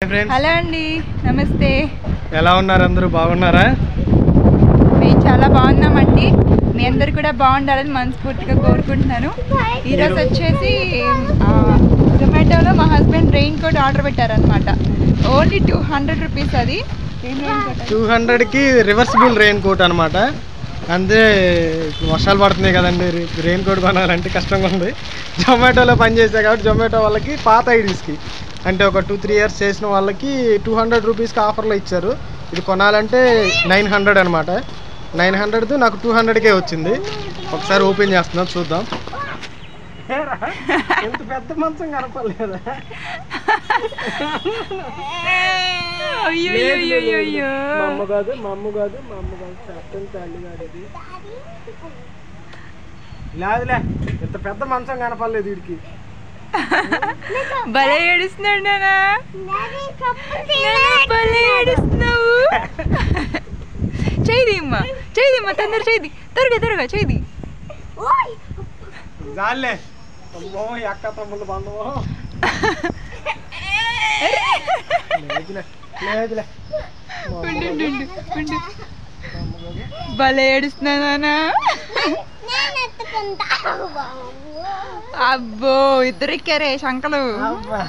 Friends hello అండి నమస్తే ఎలా ఉన్నారు అందరూ బాగున్నారా మేము చాలా బాగున్నామండి మీ అందరు కూడా బాగుండాలని మనస్ఫూర్తిగా కోరుకుంటున్నాను ఈరోజు వచ్చేసి ఆ, జొమాటోలో మా హస్బెండ్ రెయిన్ కోట్ ఆర్డర్ పెట్టారనమాట ఓన్లీ టూ హండ్రెడ్ రూపీస్ అది ఏం రెయిన్ కోట్ టూ హండ్రెడ్కి రివర్సిబుల్ రెయిన్ కోట్ అనమాట అంతే వర్షాలు పడుతున్నాయి కదండి రెయిన్ కోట్ కొనాలంటే కష్టంగా ఉంది జొమాటోలో పనిచేసా కాబట్టి జొమాటో వాళ్ళకి పాత ఐడీస్కి అంటే ఒక టూ త్రీ ఇయర్స్ చేసిన వాళ్ళకి టూ హండ్రెడ్ రూపీస్కి ఆఫర్లో ఇచ్చారు ఇది కొనాలంటే నైన్ హండ్రెడ్ అనమాట నైన్ హండ్రెడ్ నాకు టూ హండ్రెడ్కే వచ్చింది ఒకసారి ఓపెన్ చేస్తున్నాం చూద్దాం ఎంత పెద్ద మంచం కనపడలేదా అయ్యో అయ్యో అయ్యో అయ్యో మా అమ్మ కాదు మా అమ్మ కాదు మా అమ్మ కాదు కెప్టెన్ తల్లి కాదు ఇది లేదులే ఇంత పెద్ద మంచం కనపడలేదు వీడికి భలే ఏడుస్తున్నాడు నానా నానా, భలే ఏడుస్తున్నావు చేయి అమ్మా చేయి అమ్మా తొందర చేయి త్వరగా త్వరగా చేయి జాలే అమ్మో ఈ అక్క తమ్ముళ్ళు బంధము లేదులే లేదులే మా అమ్మ ఉండు, కాదు, ఉండు, ఉండు, ఉండు. మా అమ్మ కాదు. భలే ఏడుస్తున్నా నానా అబ్బో ఇద్దరు ఎక్కారే శంకలు అబ్బా.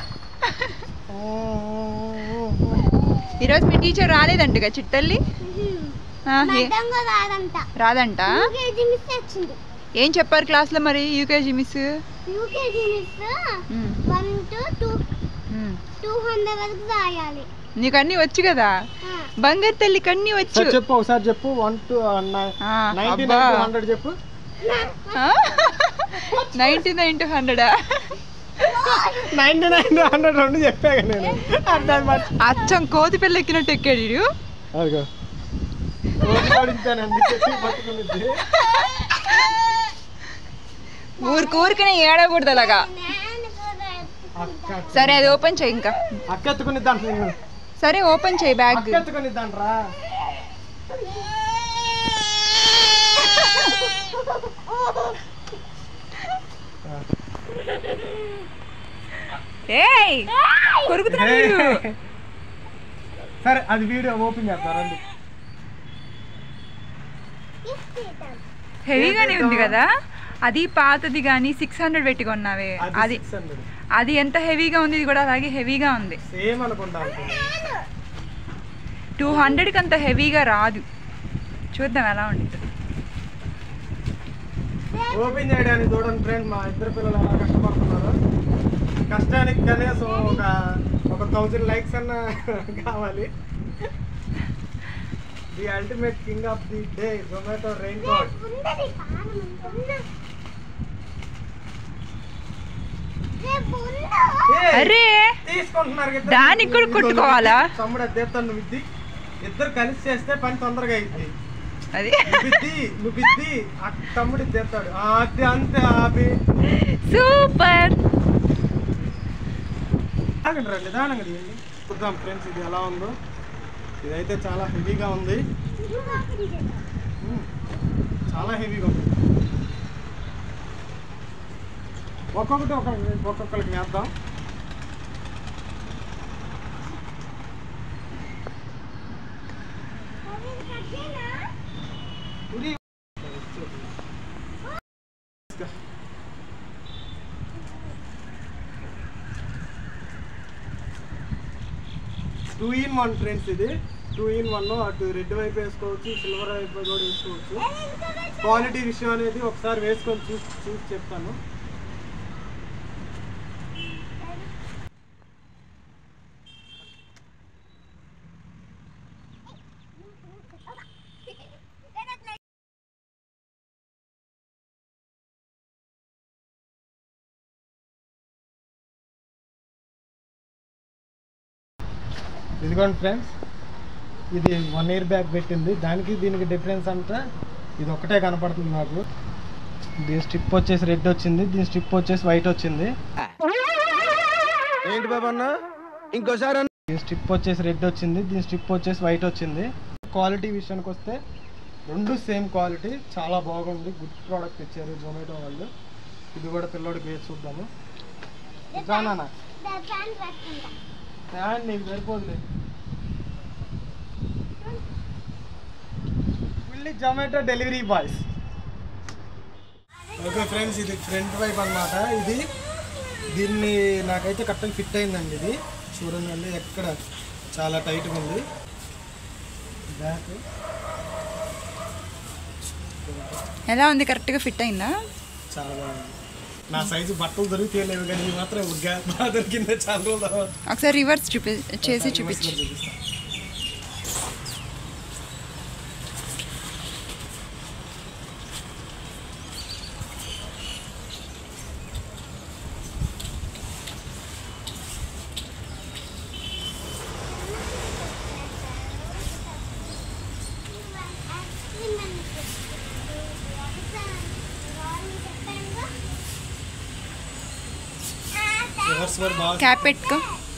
ఈరోజు మీ టీచర్ రాలేదంటగా చిట్టల్లి ఆ, ఏ- రాదంట రాదంట యూకేజీ మిస్ వచ్చింది ఏం చెప్పారు క్లాస్లో మరి UKG miss UKG miss one two two two hundred వరకు రాయాలి నీకు అన్నీ వచ్చు కదా ఆ, బంగారు తల్లికి అన్నీ వచ్చు ఒకసారి చెప్పు ఒకసారి చెప్పు వన్ టు ఆ, నైన్టీ అబ్బా నైన్ హండ్రెడ్ చెప్పు నైన్టీ నైన్ టు హండ్రెడా నైన్టీ నైన్ హండ్రెడ్ రెండు చెప్పాక నేను అర్థం మర్చి అచ్చం కోతి పిల్ల ఎక్కినట్టు ఎక్కాడు ఈడు. అదిగో ఓడిపోయించానండి చెప్పి పట్టుకునిద్ది ఊరికి ఊరికనే ఏడకూడదు అలాగా నేను కూడా అక్క సరే అది ఓపెన్ చేయి ఇంకా అక్క ఎత్తుకునిద్దాంట నేను సరే ఓపెన్ చేయి బ్యాగ్ అక్క ఎత్తుకునిద్దాంట్రా ఏయ్ కొరుకుతున్నాడు వీడు. సరే అది వీడియో ఓపెన్ చేస్తారండి ఇస్తాను. హెవీగానే ఉంది కదా అది పాతది కానీ సిక్స్ హండ్రెడ్ పెట్టి కొన్నావే అది అది సిక్స్ హండ్రెడ్ అది ఎంత హెవీగా ఉంది ఇది కూడా అలాగే హెవీగా ఉంది సేమ్ అనుకుంటా అనుకుంటా. టూ హండ్రెడ్కి అంత హెవీగా రాదు చూద్దాం ఎలా ఉంటుంది ఓపెన్ చేయడానికి చూడండి ఫ్రెండ్ మా ఇద్దరు పిల్లలు ఎలా కష్టపడుతున్నారు కష్టానికి కనీసం ఒక ఒక థౌజండ్ లైక్స్ అన్న కావాలి the ultimate king of the day Zomato raincoat ఉన్నది కారణం ఉందా? రేపు ఉందా? అరే తీసుకుంటున్నారు ఇద్దరు. దానికి కూడా ఇదిగో కొట్టుకోవాలా? నువ్వు తమ్ముడు అద్దెత్తాను నువ్వు ఇద్ది ఇద్దరు కలిసి చేస్తే పని తొందరగా అయింది అది నువ్వు ఇద్ది నువ్వు ఇద్ది ఆ తమ్ముడు ఇద్దేస్తాడు అది అంతే ఆపి సూపర్ ఆగండి రండి నిదానంగా తీయండి చూద్దాం ఫ్రెండ్స్ ఇది ఎలా ఉందో ఇదైతే చాలా హెవీగా ఉంది మ్మ్. చాలా హెవీగా ఉంది ఒక్కొక్కటి ఒక ఒక్కొక్కరికి వేద్దాం ఇది టూ ఇన్ వన్ ఫ్రెండ్స్ ఇది టూ ఇన్ వన్ అటు రెడ్ వైపు వేసుకోవచ్చు సిల్వర్ వైపు కూడా వేసుకోవచ్చు క్వాలిటీ విషయం అనేది ఒకసారి వేసుకొని చూసి చూసి చెప్తాను ఇదిగోండి ఫ్రెండ్స్ ఇది వన్ ఇయర్ బ్యాక్ పెట్టింది దానికి దీనికి డిఫరెన్స్ అంటే ఇది ఒకటే కనపడుతుంది నాకు దీని స్ట్రిప్ వచ్చేసి రెడ్ వచ్చింది దీని స్ట్రిప్ వచ్చేసి వైట్ వచ్చింది ఏంటి బాబు అన్న ఇంకోసారి దీని స్ట్రిప్ వచ్చేసి రెడ్ వచ్చింది దీని స్ట్రిప్ వచ్చేసి వైట్ వచ్చింది క్వాలిటీ విషయానికి వస్తే రెండు సేమ్ క్వాలిటీ చాలా బాగుంది గుడ్ ప్రోడక్ట్ ఇచ్చారు జొమాటో వాళ్ళు ఇది కూడా పిల్లోడికి వేసి చూద్దాము జానా దా- ఫ్యాన్ పెట్టుకుంటా ఫ్యాన్ నీకు సరిపోతుంది fully Zomato delivery boys okay friends ఇది ఫ్రంట్ వైప్ అన్నమాట ఇది దీన్ని నాకైతే కరెక్ట్గా ఫిట్ అయిందండి ఇది చూడండి ఎక్కడ చాలా టైట్గా ఉంది బ్యాక్ ఎలా ఉంది కరెక్ట్గా ఫిట్ అయిందా చాలా బాగుంది నా సైజు బట్టలు దొరికితేలేవు కానీ ఇది మాత్రం ఉగ్గా బాగా దొరికిందే చాలా రోజుల తర్వాత ఒకసారి రివర్స్ చూపి చేసి చూపించు చూపిస్తా రివర్స్ కూడా బాగా క్యాప్ పెట్టుకో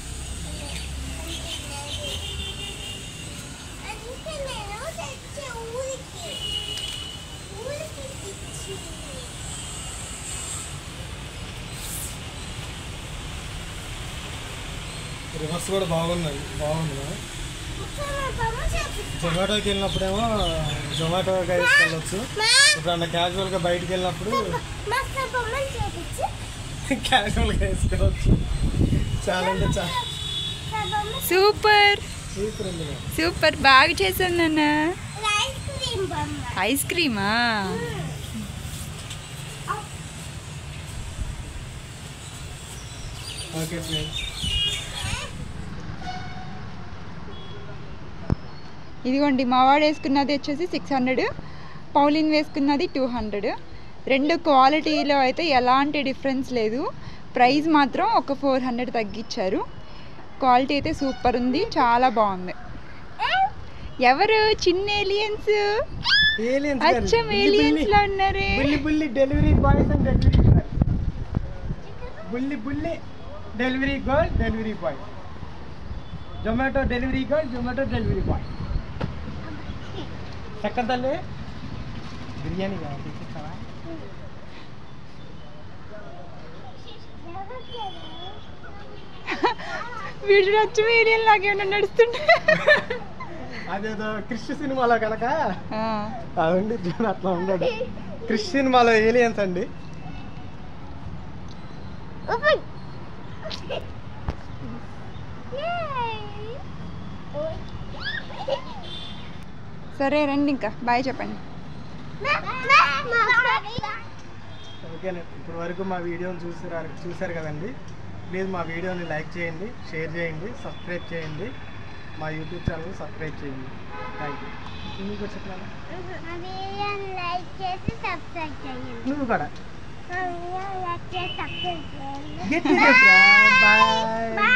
రివర్స్ కూడా బాగున్నాయి బాగుంది కదా. జొమాటోకి వెళ్ళినప్పుడేమో జొమాటోకి వేసుకెళ్ళొచ్చు ఇప్పుడు క్యాజువల్గా బయటికి వెళ్ళినప్పుడు క్యాజువల్గా వేసుకోవచ్చు చాలా అంటే చాలా సూపర్ సూపర్ ఉంది కదా. సూపర్ బాగా చేసావు నాన్న ఐస్ క్రీమా ఓకే ఫ్రెండ్స్ ఇదిగోండి మా వాడు వేసుకున్నది వచ్చేసి సిక్స్ హండ్రెడ్ పౌలిన్ వేసుకున్నది టూ హండ్రెడ్ రెండు క్వాలిటీలో అయితే ఎలాంటి డిఫరెన్స్ లేదు ప్రైస్ మాత్రం ఒక ఫోర్ హండ్రెడ్ తగ్గించారు క్వాలిటీ అయితే సూపర్ ఉంది చాలా బాగుంది ఎవరు చిన్న ఏలియన్స్ ఏలియన్స్ అచ్చం ఏలియన్స్ లో ఉన్నారే బుల్లి బుల్లి delivery boys and delivery boy బుల్లి బుల్లి delivery girl delivery boy Zomato delivery girl Zomato delivery boy చక్కని తల్లి బిర్యానీ కావాలి తెచ్చిస్తావా? వీడు అచ్చం ఏలియన్ లాగే ఉన్న నడుస్తుంటే అదేదో క్రిష్ సినిమాలో కనుక ఆ, అదండి చూడు అట్లా ఉండడు క్రిష్ సినిమాలో ఏలియన్స్ అండి సరే రండి ఇంకా బాయ్ చెప్పండి ఓకేనండి ఇప్పటి వరకు మా వీడియోని చూసారు చూసారు కదండి ప్లీజ్ మా వీడియోని లైక్ చేయండి షేర్ చేయండి సబ్స్క్రైబ్ చేయండి మా యూట్యూబ్ ఛానల్ సబ్స్క్రైబ్ చేయండి థ్యాంక్ యూ నువ్వు కూడా చెప్పాలా లైక్ చేసి సబ్స్క్రైబ్ చేయండి నువ్వు కూడా లైక్ చేసి సబ్స్క్రైబ్ చేయండి గట్టి బాయ్